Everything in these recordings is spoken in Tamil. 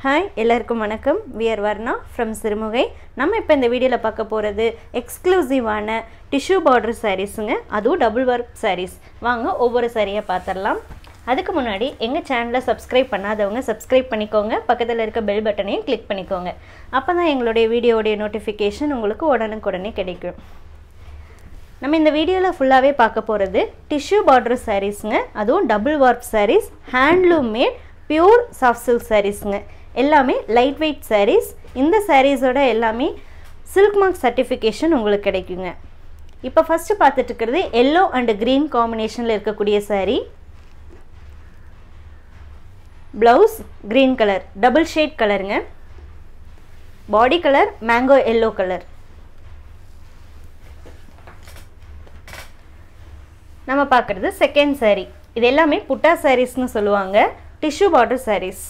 ஹாய் எல்லாருக்கும் வணக்கம் வியர் வர்ணா ஃப்ரம் சிறுமுகை நம்ம இப்போ இந்த வீடியோவில் பார்க்க போகிறது எக்ஸ்க்ளூசிவான டிஷ்யூ பார்டர் சாரீஸுங்க அதுவும் டபுள் ஒர்க் சாரீஸ் வாங்க ஒவ்வொரு சாரியாக பார்த்துடலாம் அதுக்கு முன்னாடி எங்கள் சேனலை சப்ஸ்கிரைப் பண்ணாதவங்க சப்ஸ்கிரைப் பண்ணிக்கோங்க பக்கத்தில் இருக்க பெல் பட்டனையும் கிளிக் பண்ணிக்கோங்க அப்போ தான் எங்களுடைய வீடியோடைய நோட்டிஃபிகேஷன் உங்களுக்கு உடனுக்குடனே கிடைக்கும் நம்ம இந்த வீடியோவில் ஃபுல்லாகவே பார்க்க போகிறது டிஷ்யூ பார்டர் சாரீஸுங்க அதுவும் double warp sarees handloom made pure soft silk சாரீஸுங்க எல்லாமே லைட் வெயிட் சாரீஸ் இந்த சாரீஸோட எல்லாமே சில்க் மார்க் சர்டிஃபிகேஷன் உங்களுக்கு கிடைக்குங்க இப்போ ஃபஸ்ட்டு பார்த்துட்டு இருக்கிறது எல்லோ அண்ட் க்ரீன் காம்பினேஷனில் இருக்கக்கூடிய saree blouse green colour double shade கலருங்க body colour mango yellow colour நம்ம பார்க்குறது செகண்ட் சாரீ இது எல்லாமே புட்டா சாரீஸ்னு சொல்லுவாங்க டிஷ்யூ பார்டர் சாரீஸ்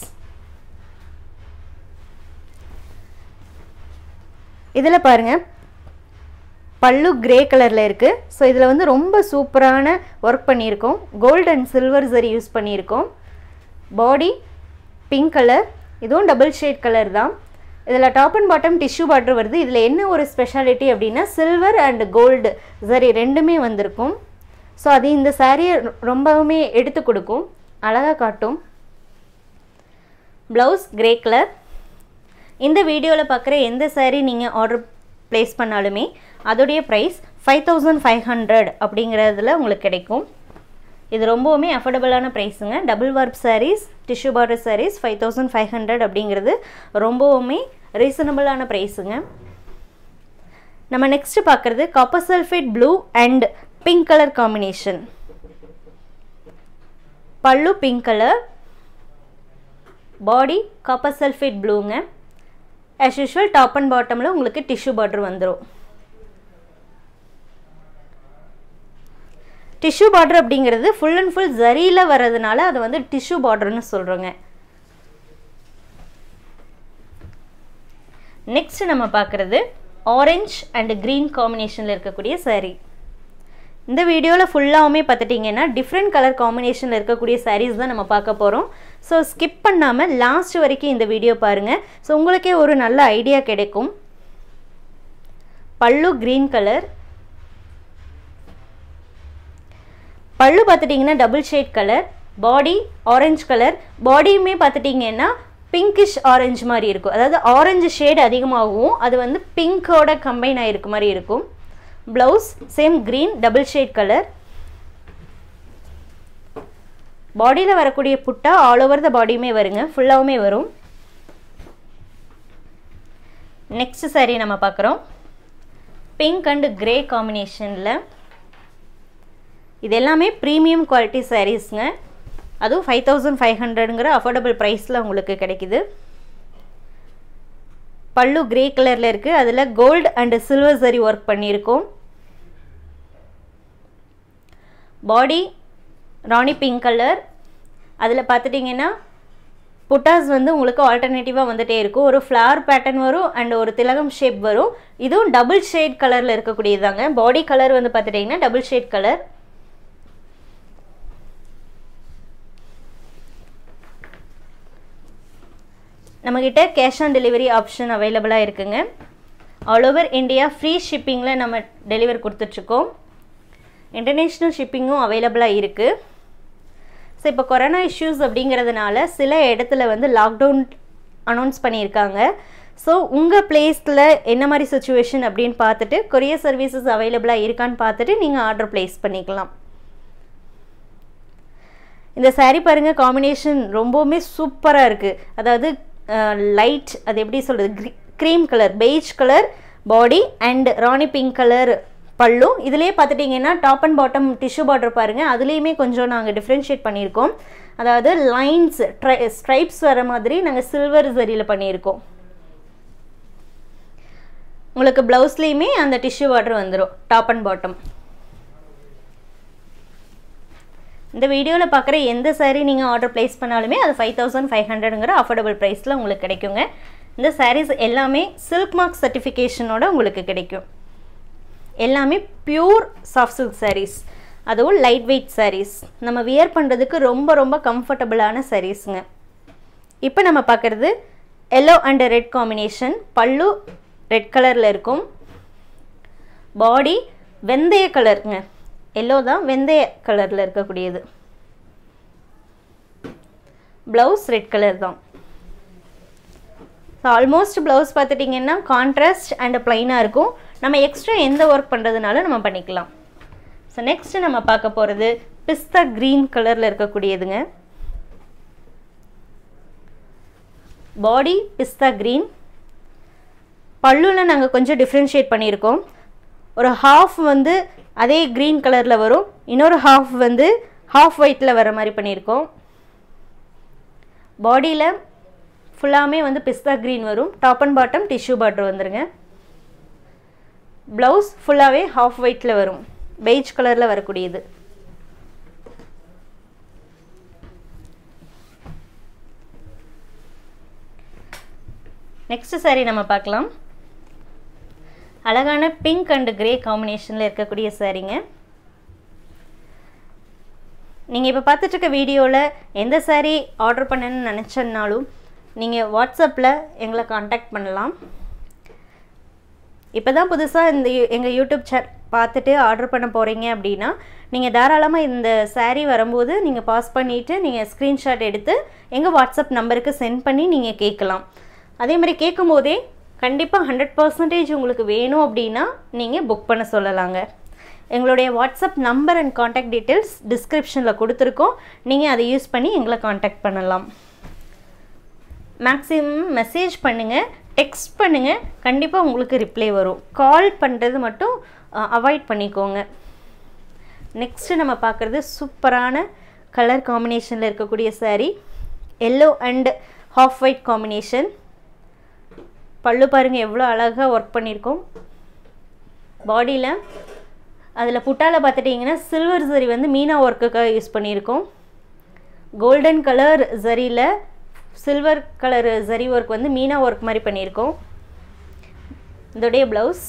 இதில் பாருங்கள் பல்லு கிரே கலரில் இருக்குது ஸோ இதில் வந்து ரொம்ப சூப்பரான ஒர்க் பண்ணியிருக்கோம் கோல்டு அண்ட் சில்வர் சரி யூஸ் பண்ணியிருக்கோம் பாடி பிங்க் கலர் இதுவும் டபுள் ஷேட் கலர் தான் இதில் top and bottom tissue border வருது இதில் என்ன ஒரு ஸ்பெஷாலிட்டி அப்படின்னா சில்வர் அண்ட் கோல்டு சரி ரெண்டுமே வந்திருக்கும் ஸோ அது இந்த சாரியை ரொம்பவுமே எடுத்து கொடுக்கும் அழகாக காட்டும் ப்ளவுஸ் கிரே கலர் இந்த வீடியோவில் பார்க்குற எந்த சாரீ நீங்கள் ஆர்டர் ப்ளேஸ் பண்ணாலுமே அதோடைய price five thousand five hundred அப்படிங்கிறதுல உங்களுக்கு கிடைக்கும் இது ரொம்பவுமே அஃபோர்டபுளான ப்ரைஸுங்க double warp sarees tissue border sarees five thousand five hundred அப்படிங்கிறது ரொம்பவுமே ரீசனபிளான ப்ரைஸுங்க நம்ம நெக்ஸ்ட்டு பார்க்குறது copper sulphate blue and pink colour combination பல்லு pink colour body copper sulphate ப்ளூங்க ஆஸ் யூஷுவல் டாப் அண்ட் பாட்டமில் உங்களுக்கு டிஷ்யூ பார்டர் வந்துடும் டிஷ்யூ பார்டர் அப்படிங்கிறது ஃபுல் அண்ட் ஃபுல் ஜரியில் வர்றதுனால அதை வந்து டிஷ்யூ பார்டர்னு சொல்கிறோங்க நெக்ஸ்ட் நம்ம பார்க்குறது ஆரஞ்ச் அண்ட் க்ரீன் காம்பினேஷனில் இருக்கக்கூடிய சாரீ இந்த வீடியோவில் ஃபுல்லாகவுமே பார்த்துட்டிங்கன்னா டிஃப்ரெண்ட் கலர் காம்பினேஷனில் இருக்கக்கூடிய சாரீஸ் தான் நம்ம பார்க்க போகிறோம் ஸோ ஸ்கிப் பண்ணாமல் லாஸ்ட் வரைக்கும் இந்த வீடியோ பாருங்கள் ஸோ உங்களுக்கே ஒரு நல்ல ஐடியா கிடைக்கும் பல்லு க்ரீன் கலர் பல்லு பார்த்துட்டிங்கன்னா double shade colour body orange colour பாடியுமே பார்த்துட்டிங்கன்னா பிங்கிஷ் ஆரஞ்சு மாதிரி இருக்கும் அதாவது ஆரஞ்சு ஷேட் அதிகமாகவும் அது வந்து பிங்கோட கம்பைன் ஆகிருக்க மாதிரி இருக்கும் blouse same green double shade colour பாடியில் வரக்கூடிய புட்டா ஆல் ஓவர் த பாடியுமே வருங்க ஃபுல்லாகவுமே வரும் நெக்ஸ்ட் சாரீ நம்ம பார்க்குறோம் பிங்க் அண்ட் கிரே காம்பினேஷனில் இது எல்லாமே ப்ரீமியம் குவாலிட்டி சாரீஸ்ங்க அதுவும் ஃபைவ் தௌசண்ட் ஃபைவ் ஹண்ட்ரடுங்கிற அஃபோர்டபுள் ப்ரைஸில் உங்களுக்கு கிடைக்குது பல்லு கிரே கலரில் இருக்குது அதில் கோல்டு அண்டு சில்வர் சரி ஒர்க் பண்ணியிருக்கோம் பாடி ராணி பிங்க் கலர் அதில் பார்த்துட்டிங்கன்னா புட்டாஸ் வந்து உங்களுக்கு ஆல்டர்னேட்டிவாக வந்துகிட்டே இருக்கும் ஒரு ஃப்ளவர் பேட்டர்ன் வரும் அண்ட் ஒரு திலகம் ஷேப் வரும் இதுவும் டபுள் ஷேட் கலரில் இருக்கக்கூடியதாங்க பாடி கலர் வந்து பார்த்துட்டிங்கன்னா டபுள் ஷேட் கலர் நம்மக்கிட்ட கேஷ் ஆன் டெலிவரி ஆப்ஷன் அவைலபிளாக இருக்குங்க ஆல் ஓவர் இந்தியா ஃப்ரீ ஷிப்பிங்கில் நம்ம டெலிவரி கொடுத்துட்ருக்கோம் இன்டர்நேஷ்னல் ஷிப்பிங்கும் அவைலபிளாக இருக்குது ஸோ இப்போ கொரோனா இஷ்யூஸ் அப்படிங்கிறதுனால சில இடத்துல வந்து லாக்டவுன் அனௌன்ஸ் பண்ணியிருக்காங்க ஸோ உங்கள் பிளேஸில் என்ன மாதிரி சுச்சுவேஷன் அப்படின்னு பார்த்துட்டு கொரியர் சர்வீசஸ் அவைலபிளாக இருக்கான்னு பார்த்துட்டு நீங்கள் ஆர்டர் ப்ளேஸ் பண்ணிக்கலாம் இந்த சாரீ பாருங்கள் காம்பினேஷன் ரொம்பவுமே சூப்பராக இருக்குது அதாவது லைட் அது எப்படி சொல்கிறது cream colour beige colour body and rani pink colour pallu இதுலேயே பார்த்துட்டிங்கன்னா top and bottom tissue border பாருங்கள் அதுலேயுமே கொஞ்சம் நாங்கள் டிஃப்ரென்ஷியேட் பண்ணியிருக்கோம் அதாவது லைன்ஸ் ட்ரை ஸ்ட்ரைப்ஸ் வர மாதிரி நாங்கள் சில்வர் சரியில் பண்ணியிருக்கோம் உங்களுக்கு ப்ளவுஸ்லேயுமே அந்த டிஷ்யூ பார்டர் வந்துடும் டாப் அண்ட் பாட்டம் இந்த வீடியோவில் பார்க்குற எந்த சாரீ நீங்கள் ஆர்டர் ப்ளேஸ் பண்ணாலுமே அது ஃபைவ் தௌசண்ட் ஃபைவ் ஹண்ட்ரடுங்கிற அஃபோர்டபுள் ப்ரைஸில் உங்களுக்கு கிடைக்குங்க இந்த சாரீஸ் எல்லாமே சில்க் மார்க் சர்டிஃபிகேஷனோட உங்களுக்கு கிடைக்கும் எல்லாமே பியூர் சாஃப்ட் சில்க் சாரீஸ் அதுவும் லைட் வெயிட் சாரீஸ் நம்ம வியர் பண்ணுறதுக்கு ரொம்ப ரொம்ப கம்ஃபர்டபுளான சாரீஸுங்க இப்போ நம்ம பார்க்குறது yellow and red combination pallu red கலரில் இருக்கும் பாடி வெந்தய கலருங்க எல்லோ தான் வெந்தய கலரில் இருக்கக்கூடியது ப்ளவுஸ் ரெட் கலர் தான் ஸோ ஆல்மோஸ்ட் ப்ளவுஸ் பார்த்துட்டிங்கன்னா கான்ட்ராஸ்ட் அண்ட் ப்ளைனாக இருக்கும் நம்ம எக்ஸ்ட்ரா எந்த ஒர்க் பண்ணுறதுனால நம்ம பண்ணிக்கலாம் ஸோ நெக்ஸ்ட் நம்ம பார்க்க போகிறது பிஸ்தா க்ரீன் கலரில் இருக்கக்கூடியதுங்க பாடி பிஸ்தா க்ரீன் பல்லுவில் நாங்கள் கொஞ்சம் டிஃப்ரென்ஷியேட் பண்ணியிருக்கோம் ஒரு ஹாஃப் வந்து அதே க்ரீன் கலரில் வரும் இன்னொரு ஹாஃப் வந்து ஹாஃப் ஒயிட்டில் வர மாதிரி பண்ணியிருக்கோம் பாடியில் ஃபுல்லாமே வந்து பிஸ்தா க்ரீன் வரும் top and bottom tissue border வந்துருங்க ப்ளவுஸ் ஃபுல்லாகவே ஹாஃப் ஒயிட்டில் வரும் பெய்ஜ் கலரில் வரக்கூடியது நெக்ஸ்ட் சாரீ நம்ம பார்க்கலாம் அழகான பிங்க் அண்ட் கிரே காம்பினேஷனில் இருக்கக்கூடிய சாரீங்க நீங்கள் இப்போ பார்த்துட்டு இருக்க வீடியோவில் எந்த சாரீ ஆர்டர் பண்ணணும்னு நினச்சனாலும் நீங்கள் வாட்ஸ்அப்பில் எங்களை காண்டாக்ட் பண்ணலாம் இப்போ தான் புதுசாக இந்த எங்கள் யூடியூப் சேட் பார்த்துட்டு ஆர்டர் பண்ண போகிறீங்க அப்படின்னா நீங்கள் தாராளமாக இந்த சாரீ வரும்போது நீங்கள் பாஸ் பண்ணிவிட்டு நீங்கள் ஸ்க்ரீன்ஷாட் எடுத்து எங்கள் வாட்ஸ்அப் நம்பருக்கு சென்ட் பண்ணி நீங்கள் கேட்கலாம் அதே மாதிரி கேட்கும் போதே கண்டிப்பாக ஹண்ட்ரட் பர்சன்டேஜ் உங்களுக்கு வேணும் அப்படின்னா நீங்கள் புக் பண்ண சொல்லலாங்க எங்களுடைய WhatsApp number and contact details டிஸ்கிரிப்ஷனில் கொடுத்துருக்கோம் நீங்கள் அதை யூஸ் பண்ணி எங்களை காண்டாக்ட் பண்ணலாம் மேக்ஸிமம் மெசேஜ் பண்ணுங்கள் டெக்ஸ்ட் பண்ணுங்கள் கண்டிப்பாக உங்களுக்கு ரிப்ளை வரும் கால் பண்ணுறது மட்டும் அவாய்ட் பண்ணிக்கோங்க நெக்ஸ்ட்டு நம்ம பார்க்குறது சூப்பரான கலர் காம்பினேஷனில் இருக்கக்கூடிய sari yellow and half white combination pallu பாருங்கள் எவ்வளோ அழகாக ஒர்க் பண்ணியிருக்கோம் பாடியில் அதில் புட்டாவில் பார்த்துட்டிங்கன்னா சில்வர் சரி வந்து மீனா ஒர்க்குக்காக யூஸ் பண்ணியிருக்கோம் கோல்டன் கலர் சரியில் சில்வர் கலர் சரி ஒர்க் வந்து மீனா ஒர்க் மாதிரி பண்ணியிருக்கோம் இதோடைய ப்ளவுஸ்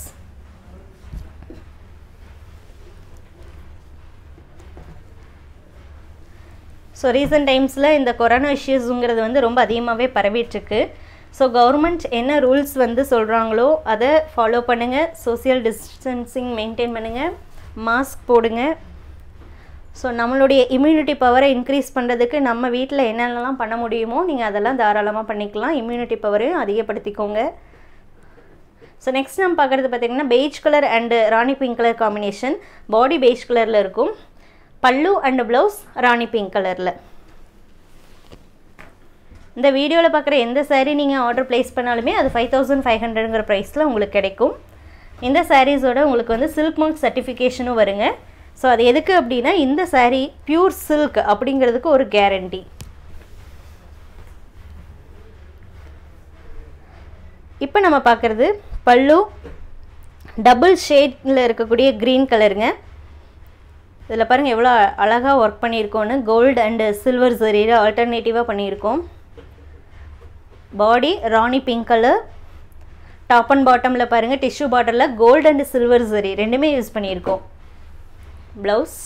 ஸோ ரீசெண்ட் டைம்ஸில் இந்த கொரோனா இஷ்யூஸுங்கிறது வந்து ரொம்ப அதிகமாகவே பரவிட்டுருக்கு ஸோ கவர்மெண்ட் என்ன ரூல்ஸ் வந்து சொல்கிறாங்களோ அதை ஃபாலோ பண்ணுங்கள் சோசியல் டிஸ்டன்சிங் மெயின்டைன் பண்ணுங்கள் மாஸ்க் போடுங்க ஸோ நம்மளுடைய இம்யூனிட்டி பவரை இன்க்ரீஸ் பண்ணுறதுக்கு நம்ம வீட்டில் என்னென்னலாம் பண்ண முடியுமோ நீங்கள் அதெல்லாம் தாராளமாக பண்ணிக்கலாம் இம்யூனிட்டி பவரையும் அதிகப்படுத்திக்கோங்க ஸோ நெக்ஸ்ட் நம்ம பார்க்குறது பார்த்திங்கன்னா beige colour and rani pink colour combination body beige கலரில் இருக்கும் பல்லு அண்டு ப்ளவுஸ் ராணி பிங்க் கலரில் இந்த வீடியோவில் பார்க்குற எந்த சாரீ நீங்கள் ஆர்டர் ப்ளேஸ் பண்ணாலுமே அது ஃபைவ் தௌசண்ட் ஃபைவ் ஹண்ட்ரட்ங்கிற ப்ரைஸில் உங்களுக்கு கிடைக்கும் இந்த சாரீஸோட உங்களுக்கு வந்து சில்க் மார்க் சர்டிஃபிகேஷனும் வருங்க ஸோ அது எதுக்கு அப்படின்னா இந்த சாரீ பியூர் சில்க் அப்படிங்கிறதுக்கு ஒரு கேரண்டி இப்போ நம்ம பார்க்குறது பல்லு டபுள் ஷேடில் இருக்கக்கூடிய க்ரீன் கலருங்க இதில் பாருங்கள் எவ்வளோ அழகாக ஒர்க் பண்ணியிருக்கோன்னு கோல்டு அண்டு சில்வர் சரியில் ஆல்டர்னேட்டிவாக பண்ணியிருக்கோம் body rani pink colour top and பாட்டமில் பாருங்கள் டிஷ்யூ பாட்டிலில் கோல்டு அண்ட் சில்வர் சரி ரெண்டுமே யூஸ் பண்ணியிருக்கோம் ப்ளவுஸ்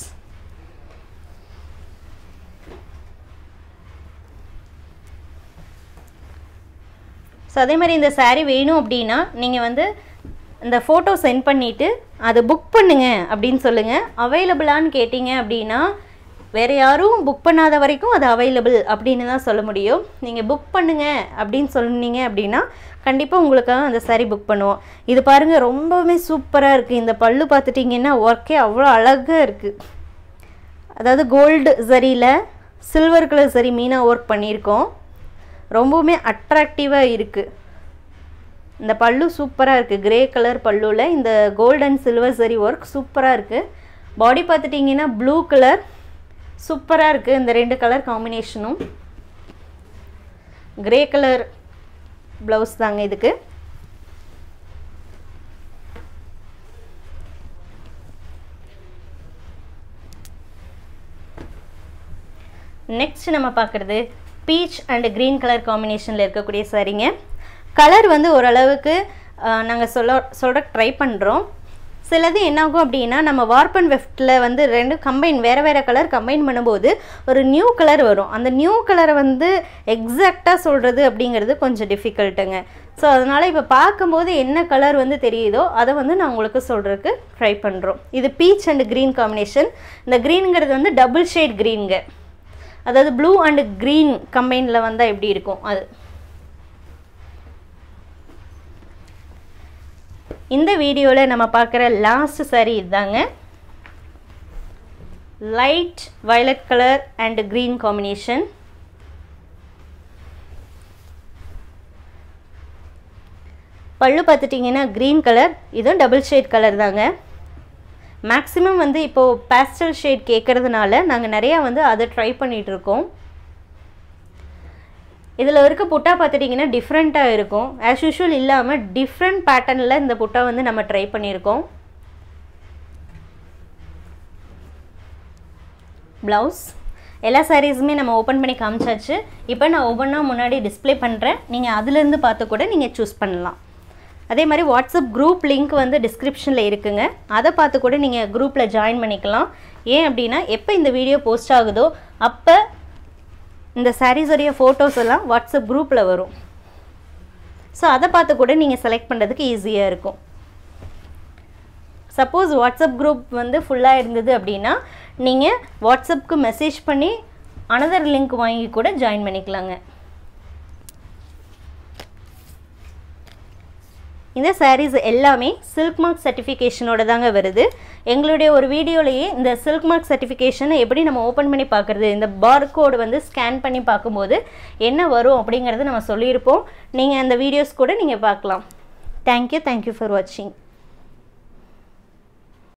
ஸோ அதே மாதிரி இந்த சாரீ வேணும் அப்படின்னா நீங்கள் வந்து இந்த ஃபோட்டோ சென்ட் பண்ணிவிட்டு அதை புக் பண்ணுங்க அப்படின்னு சொல்லுங்கள் அவைலபிளான்னு கேட்டிங்க அப்படின்னா வேறு யாரும் புக் பண்ணாத வரைக்கும் அது அவைலபிள் அப்படின்னு தான் சொல்ல முடியும் நீங்கள் புக் பண்ணுங்க அப்படின்னு சொன்னீங்க அப்படின்னா கண்டிப்பாக உங்களுக்காக அந்த சாரீ புக் பண்ணுவோம் இது பாருங்கள் ரொம்பவுமே சூப்பராக இருக்குது இந்த பல்லு பார்த்துட்டிங்கன்னா ஒர்க்கே அவ்வளோ அழகாக இருக்குது அதாவது கோல்டு சரியில் சில்வர் கலர் சரி மீனாக ஒர்க் பண்ணியிருக்கோம் ரொம்பவுமே அட்ராக்டிவாக இருக்குது இந்த பல்லு சூப்பராக இருக்குது கிரே கலர் பல்லுவில் இந்த கோல்ட் அண்ட் சில்வர் சரி ஒர்க் சூப்பராக இருக்குது பாடி பார்த்துட்டிங்கன்னா ப்ளூ கலர் சூப்பராக இருக்குது இந்த ரெண்டு கலர் காம்பினேஷனும் கிரே கலர் ப்ளவுஸ் தாங்க இதுக்கு நெக்ஸ்ட் நம்ம பார்க்குறது பீச் அண்ட் க்ரீன் கலர் காம்பினேஷனில் இருக்கக்கூடிய சாரீங்க கலர் வந்து ஓரளவுக்கு நாங்கள் சொல்ல சொல்கிற ட்ரை பண்ணுறோம் சிலது என்னாகும் அப்படின்னா நம்ம வார்ப் அண்ட் வெஃப்டில் வந்து ரெண்டு கம்பைன் வேறு வேறு கலர் கம்பைன் பண்ணும்போது ஒரு நியூ கலர் வரும் அந்த நியூ கலரை வந்து எக்ஸாக்டாக சொல்கிறது அப்படிங்கிறது கொஞ்சம் டிஃபிகல்ட்டுங்க ஸோ அதனால் இப்போ பார்க்கும்போது என்ன கலர் வந்து தெரியுதோ அதை வந்து நான் உங்களுக்கு சொல்கிறதுக்கு ட்ரை பண்ணுறோம் இது பீச் அண்ட் க்ரீன் காம்பினேஷன் இந்த க்ரீனுங்கிறது வந்து டபுள் ஷேட் க்ரீனுங்க அதாவது ப்ளூ அண்ட் க்ரீன் கம்பைனில் வந்தால் எப்படி இருக்கும் அது இந்த வீடியோவில் நம்ம பார்க்குற லாஸ்ட் சாரீ இதுதாங்க light violet colour and green combination pallu பார்த்துட்டிங்கன்னா க்ரீன் கலர் இதுவும் டபுள் ஷேட் கலர் தாங்க மேக்ஸிமம் வந்து இப்போது பேஸ்டல் ஷேட் கேட்குறதுனால நாங்கள் நிறையா வந்து அதை ட்ரை பண்ணிகிட்ருக்கோம் இதில் இருக்க புட்டா பார்த்துட்டிங்கன்னா டிஃப்ரெண்ட்டாக இருக்கும் ஆஸ் யூஷுவல் இல்லாமல் டிஃப்ரெண்ட் பேட்டர்னில் இந்த புட்டா வந்து நம்ம ட்ரை பண்ணியிருக்கோம் ப்ளவுஸ் எல்லா சாரீஸுமே நம்ம ஓப்பன் பண்ணி காமிச்சாச்சு இப்போ நான் ஒவ்வொன்றா முன்னாடி டிஸ்பிளே பண்ணுறேன் நீங்கள் அதுலேருந்து பார்த்து கூட நீங்கள் சூஸ் பண்ணலாம் அதே மாதிரி வாட்ஸ்அப் குரூப் லிங்க் வந்து டிஸ்கிரிப்ஷனில் இருக்குங்க அதை பார்த்து கூட நீங்கள் குரூப்பில் ஜாயின் பண்ணிக்கலாம் ஏன் அப்படின்னா எப்போ இந்த வீடியோ போஸ்ட் ஆகுதோ அப்போ இந்த சாரீஸுடைய ஃபோட்டோஸ் எல்லாம் வாட்ஸ்அப் குரூப்பில் வரும் ஸோ அதை பார்த்து கூட நீங்கள் செலக்ட் பண்ணுறதுக்கு ஈஸியாக இருக்கும் சப்போஸ் வாட்ஸ்அப் குரூப் வந்து ஃபுல்லாக இருந்தது அப்படின்னா நீங்கள் வாட்ஸ்அப்புக்கு மெசேஜ் பண்ணி அனதர் லிங்க் வாங்கி கூட ஜாயின் பண்ணிக்கலாங்க இந்த சாரீஸ் எல்லாமே சில்க் மார்க் சர்டிஃபிகேஷனோட தாங்க வருது எங்களுடைய ஒரு வீடியோலேயே இந்த சில்க் மார்க் சர்டிஃபிகேஷனை எப்படி நம்ம ஓப்பன் பண்ணி பார்க்குறது இந்த பார்கோடு வந்து ஸ்கேன் பண்ணி பார்க்கும்போது என்ன வரும் அப்படிங்கிறத நம்ம சொல்லியிருப்போம் நீங்கள் அந்த வீடியோஸ் கூட நீங்கள் பார்க்கலாம் தேங்க்யூ தேங்க்யூ ஃபார் வாட்சிங்